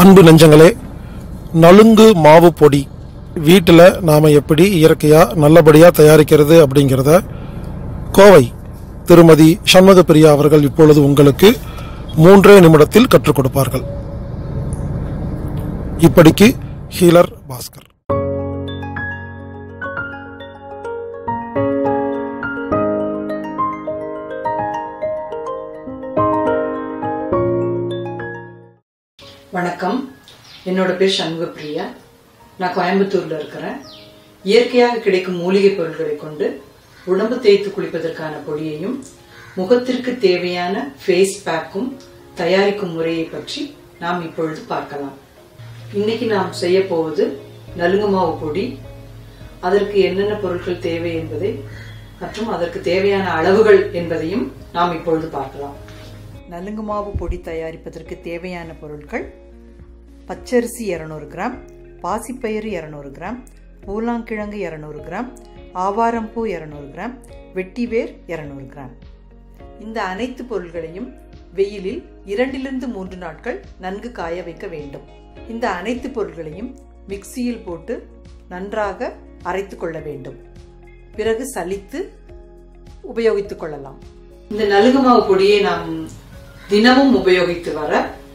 அன்பு நெஞ்சங்களே நலுங்கு மாவு பொடி வீட்டில் நாம் எப்படி இயற்கையாக நல்லபடியாக தயாரிக்கிறது அப்படிங்கிறத கோவை திருமதி சண்முக பிரியா அவர்கள் இப்பொழுது உங்களுக்கு மூன்றே நிமிடத்தில் கற்றுக் கொடுப்பார்கள் இப்படிக்கு ஹீலர் பாஸ்கர் வணக்கம் என்னோட பேர் சண்முகப்பிரியா நான் கோயம்புத்தூர்ல இருக்கிறேன் இயற்கையாக கிடைக்கும் மூலிகை பொருட்களை கொண்டு உடம்பு தேய்த்து குளிப்பதற்கான பொடியையும் முகத்திற்கு தேவையான ஃபேஸ் பேக்கும் தயாரிக்கும் முறையை பற்றி நாம் இப்பொழுது பார்க்கலாம் இன்னைக்கு நாம் செய்ய போவது நலுங்கு மாவு பொடி அதற்கு என்னென்ன பொருட்கள் தேவை என்பதை மற்றும் அதற்கு தேவையான அளவுகள் என்பதையும் நாம் இப்பொழுது பார்க்கலாம் நலுங்கு மாவு பொடி தயாரிப்பதற்கு தேவையான பொருட்கள் பச்சரிசி இரநூறு கிராம் பாசிப்பயிறு இரநூறு கிராம் பூலாங்கிழங்கு இரநூறு கிராம் ஆவாரம்பூ இரநூறு கிராம் வெட்டிவேர் இரநூறு கிராம் இந்த அனைத்து பொருள்களையும் வெயிலில் இரண்டிலிருந்து மூன்று நாட்கள் நன்கு காய வைக்க வேண்டும் இந்த அனைத்து பொருள்களையும் மிக்சியில் போட்டு நன்றாக அரைத்து கொள்ள வேண்டும் பிறகு சலித்து உபயோகித்துக் கொள்ளலாம் இந்த நலுங்கு மாவு பொடியை நாம் தினமும் உபயோகித்து வர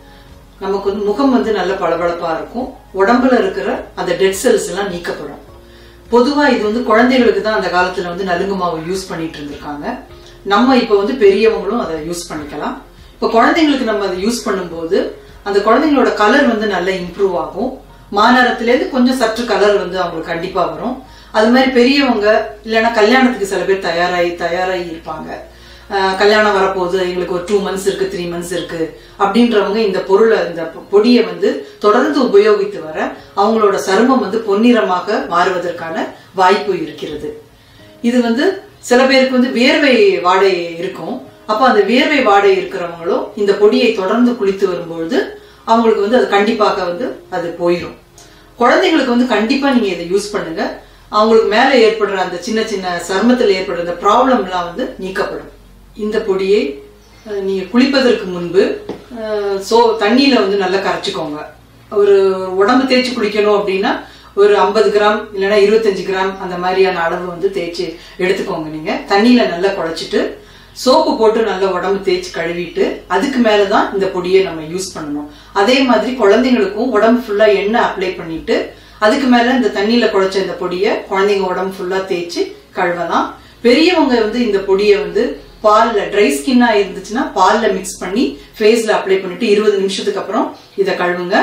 நமக்கு வந்து முகம் வந்து நல்ல பளபளப்பா இருக்கும் உடம்புல இருக்கிற அந்த டெட் செல்ஸ் எல்லாம் நீக்கப்படும் பொதுவா இது வந்து குழந்தைகளுக்கு தான் அந்த காலத்துல வந்து நலுங்கு மாவு யூஸ் பண்ணிட்டு இருந்திருக்காங்க நம்ம இப்ப வந்து பெரியவங்களும் அதை யூஸ் பண்ணிக்கலாம் இப்ப குழந்தைங்களுக்கு நம்ம அதை யூஸ் பண்ணும்போது அந்த குழந்தைங்களோட கலர் வந்து நல்லா இம்ப்ரூவ் ஆகும் மாநரத்திலேருந்து கொஞ்சம் சற்று கலர் வந்து அவங்களுக்கு கண்டிப்பா வரும் அது மாதிரி பெரியவங்க இல்லைன்னா கல்யாணத்துக்கு சில பேர் தயாராகி தயாராகி இருப்பாங்க ஆஹ் கல்யாணம் வரப்போகுது எங்களுக்கு ஒரு டூ மந்த்ஸ் இருக்கு த்ரீ மந்த்ஸ் இருக்கு அப்படின்றவங்க இந்த பொருளை இந்த பொடியை வந்து தொடர்ந்து உபயோகித்து வர அவங்களோட சருமம் வந்து பொன்னிறமாக மாறுவதற்கான வாய்ப்பு இருக்கிறது இது வந்து சில பேருக்கு வந்து வேர்வை வாடை இருக்கும் அப்ப அந்த வேர்வை வாடை இருக்கிறவங்களும் இந்த பொடியை தொடர்ந்து குளித்து வரும்பொழுது அவங்களுக்கு வந்து அது கண்டிப்பாக வந்து அது போயிடும் குழந்தைங்களுக்கு வந்து கண்டிப்பா நீங்க இதை யூஸ் பண்ணுங்க அவங்களுக்கு மேல ஏற்படுற அந்த சின்ன சின்ன சருமத்தில் ஏற்படுற அந்த ப்ராப்ளம்லாம் வந்து நீக்கப்படும் இந்த பொடியை அஹ், நீங்க குளிப்பதற்கு முன்பு அஹ், சோ தண்ணியில வந்து நல்லா கரைச்சிக்கோங்க ஒரு உடம்பு தேய்ச்சி குளிக்கணும் அப்படின்னா ஒரு ஐம்பது கிராம் இல்லைன்னா இருபத்தஞ்சு கிராம் அந்த மாதிரியான அளவு வந்து தேய்ச்சி எடுத்துக்கோங்க நீங்க தண்ணியில நல்லா குழைச்சிட்டு சோப்பு போட்டு நல்லா உடம்பு தேய்ச்சி கழுவிட்டு அதுக்கு மேலதான் இந்த பொடியை நம்ம யூஸ் பண்ணணும் அதே மாதிரி குழந்தைங்களுக்கும் உடம்பு ஃபுல்லா எண்ணெய் அப்ளை பண்ணிட்டு அதுக்கு மேல இந்த தண்ணியில குழைச்ச இந்த பொடியை குழந்தைங்க உடம்பு ஃபுல்லா தேய்ச்சி கழுவலாம் பெரியவங்க வந்து இந்த பொடியை வந்து பால்ல ட்ரை ஸ்கின்னா இருந்துச்சுன்னா பால்ல மிக்ஸ் பண்ணி ஃபேஸ்ல அப்ளை பண்ணிட்டு இருபது நிமிஷத்துக்கு அப்புறம் இதை கழுவுங்க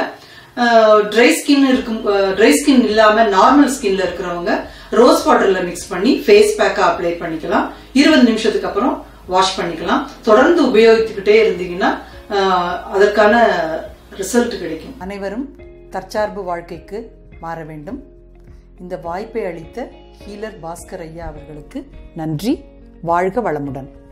ட்ரை ஸ்கின் இருக்கும் ட்ரை ஸ்கின் இல்லாம நார்மல் ஸ்கின்ல இருக்கிறவங்க ரோஸ் வாட்டர்ல மிக்ஸ் பண்ணி ஃபேஸ் பேக்கா அப்ளை பண்ணிக்கலாம் இருபது நிமிஷத்துக்கு அப்புறம் வாஷ் பண்ணிக்கலாம் தொடர்ந்து உபயோகித்துக்கிட்டே இருந்தீங்கன்னா ஆஹ், அதற்கான ரிசல்ட் கிடைக்கும் அனைவரும் தற்சார்பு வாழ்க்கைக்கு மாற வேண்டும் இந்த வாய்ப்பை அளித்த ஹீலர் பாஸ்கர் ஐயா அவர்களுக்கு நன்றி வாழ்க வளமுடன்